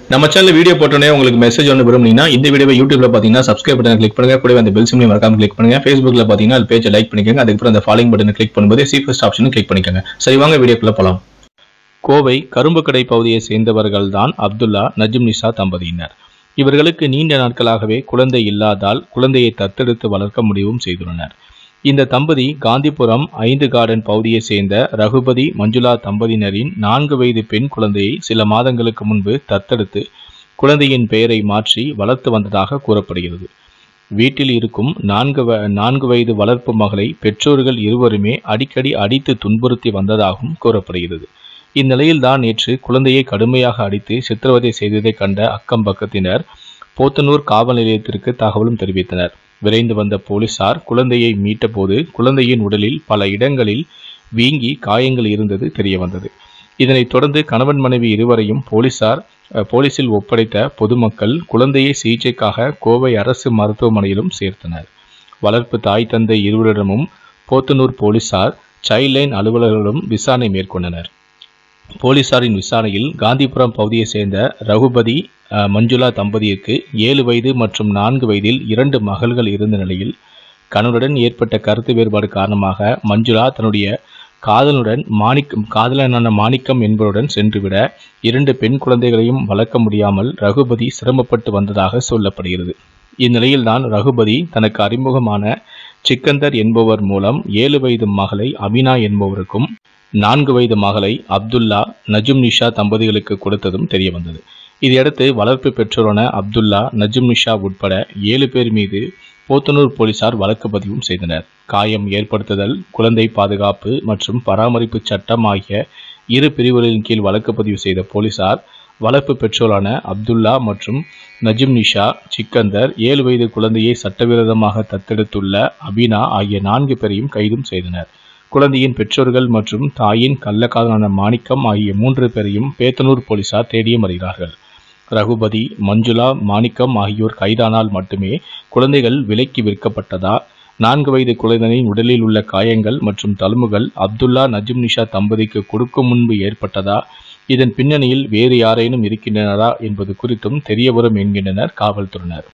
நம்ம channel video போட்டோன்னே உங்களுக்கு மெசேஜ் ஒன்று விரும்புனீங்கன்னா இந்த வீடியோவை யூடியூப்ல பார்த்தீங்கன்னா சப்ஸ்கிரைப் பட்டன் கிளிக் பண்ணுங்க கூடவே அந்த பெல் சிம்லையும் மறக்காம கிளிக் பண்ணுங்க ஃபேஸ்புக்ல பார்த்தீங்கன்னா அது பேஜை லைக் பண்ணிக்கோங்க அதுக்கப்புறம் அந்த ஃபாலோயிங் பட்டனை கிளிக் பண்ணும்போது சி ஃபர்ஸ்ட் ஆப்ஷனும் கிளிக் பண்ணிக்கோங்க சரி வாங்க வீடியோக்குள்ள போலாம் கோவை கரும்பு கடை பகுதியை சேர்ந்தவர்கள் தான் அப்துல்லா நஜும் நிஷா தம்பதியினர் இவர்களுக்கு நீண்ட நாட்களாகவே குழந்தை இல்லாதால் குழந்தையை தத்தெடுத்து வளர்க்க முடிவும் செய்துள்ளனர் இந்த தம்பதி காந்திபுரம் ஐந்து கார்டன் பகுதியை சேர்ந்த ரகுபதி மஞ்சுளா தம்பதியினரின் நான்கு வயது பெண் குழந்தையை சில மாதங்களுக்கு முன்பு தத்தெடுத்து குழந்தையின் பெயரை மாற்றி வளர்த்து வந்ததாக கூறப்படுகிறது வீட்டில் இருக்கும் நான்கு வ நான்கு வயது வளர்ப்பு மகளை பெற்றோர்கள் இருவருமே அடிக்கடி அடித்து துன்புறுத்தி வந்ததாகவும் கூறப்படுகிறது இந்நிலையில்தான் நேற்று குழந்தையை கடுமையாக அடித்து சித்திரவதை செய்ததை கண்ட அக்கம் பக்கத்தினர் போத்தனூர் காவல் நிலையத்திற்கு தகவலும் தெரிவித்தனர் விரைந்து வந்த போலீசார் குழந்தையை மீட்டபோது குழந்தையின் உடலில் பல இடங்களில் வீங்கி காயங்கள் இருந்தது தெரிய வந்தது இதனைத் தொடர்ந்து கணவன் மனைவி இருவரையும் போலீசார் அஹ், போலீசில் ஒப்படைத்த பொதுமக்கள் குழந்தையை சிகிச்சைக்காக கோவை அரசு மருத்துவமனையிலும் சேர்த்தனர் வளர்ப்பு தாய் தந்தை இருவரிடமும் போத்தனூர் போலீசார் சைல்ட் லைன் அலுவலர்களும் விசாரணை மேற்கொண்டனர் போலீசாரின் விசாரணையில் காந்திபுரம் பகுதியைச் சேர்ந்த ரகுபதி அஹ், மஞ்சுளா தம்பதியருக்கு ஏழு வயது மற்றும் நான்கு வயதில் இரண்டு மகள்கள் இருந்த நிலையில் கணவருடன் ஏற்பட்ட கருத்து வேறுபாடு காரணமாக மஞ்சுளா தன்னுடைய காதலனுடன் மாணிக்கம் காதலனான மாணிக்கம் என்பவருடன் சென்றுவிட இரண்டு பெண் குழந்தைகளையும் வளர்க்க முடியாமல் ரகுபதி சிரமப்பட்டு வந்ததாக சொல்லப்படுகிறது இந்நிலையில்தான் ரகுபதி தனக்கு அறிமுகமான சிக்கந்தர் என்பவர் மூலம் ஏழு வயது மகளை அபினா என்பவருக்கும் நான்கு வயது மகளை அப்துல்லா நஜும் நிஷா தம்பதிகளுக்கு கொடுத்ததும் தெரிய வந்தது இதையடுத்து வளர்ப்பு பெற்றோரான அப்துல்லா நஜும் நிஷா உட்பட ஏழு பேர் மீது போத்தனூர் போலீசார் வழக்கு பதிவும் செய்தனர் காயம் ஏற்படுத்துதல் குழந்தை பாதுகாப்பு மற்றும் பராமரிப்பு சட்டம் ஆகிய இரு பிரிவுகளின் கீழ் வழக்கு பதிவு செய்த போலீசார் வளர்ப்பு பெற்றோரான அப்துல்லா மற்றும் நஜிம் நிஷா சிக்கந்தர் ஏழு வயது குழந்தையை சட்டவிரோதமாக தத்தெடுத்துள்ள அபினா ஆகிய நான்கு பேரையும் கைதும் செய்தனர் குழந்தையின் பெற்றோர்கள் மற்றும் தாயின் கள்ளக்காதலான மாணிக்கம் ஆகிய மூன்று பேரையும் பேத்தனூர் போலீசார் தேடியும் வருகிறார்கள் ரகுபதி மஞ்சுளா மாணிக்கம் ஆகியோர் கைதானால் மட்டுமே குழந்தைகள் விலைக்கு விற்கப்பட்டதா நான்கு வயது குழந்தையின் உடலில் உள்ள காயங்கள் மற்றும் தழும்புகள் அப்துல்லா நஜும் நிஷா தம்பதிக்கு கொடுக்கும் முன்பு ஏற்பட்டதா இதன் பின்னணியில் வேறு யாரேனும் இருக்கின்றனரா என்பது குறித்தும் தெரியவரும் என்கின்றனர் காவல்துறையினர்